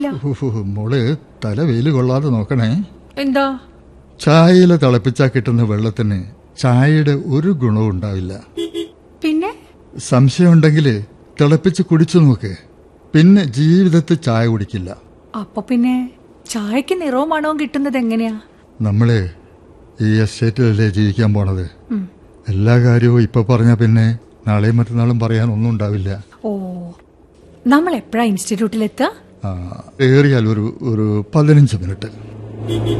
ഉഹ്, മോള് തല വെയിൽ കൊള്ളാതെ നോക്കണേ എന്താ ചായയില തിളപ്പിച്ചാ കിട്ടുന്ന വെള്ളത്തിന് ചായയുടെ ഒരു ഗുണവും ഉണ്ടാവില്ല പിന്നെ സംശയമുണ്ടെങ്കിൽ തിളപ്പിച്ച് കുടിച്ചു നോക്ക് പിന്നെ ജീവിതത്തിൽ ചായ കുടിക്കില്ല അപ്പൊ പിന്നെ ചായക്ക് നിറവും മണവും കിട്ടുന്നത് എങ്ങനെയാ നമ്മള് ഈ എസ്റ്റേറ്റിലല്ലേ ജീവിക്കാൻ പോണത് എല്ലാ കാര്യവും ഇപ്പൊ പറഞ്ഞ പിന്നെ നാളെയും മറ്റന്നാളും പറയാൻ ഒന്നും ഉണ്ടാവില്ല ഓ നമ്മൾ എപ്പോഴാ ഇൻസ്റ്റിറ്റ്യൂട്ടിലെത്തുക ആ, ഏറിയാൽ ഒരു ഒരു പതിനഞ്ച് മിനിറ്റ്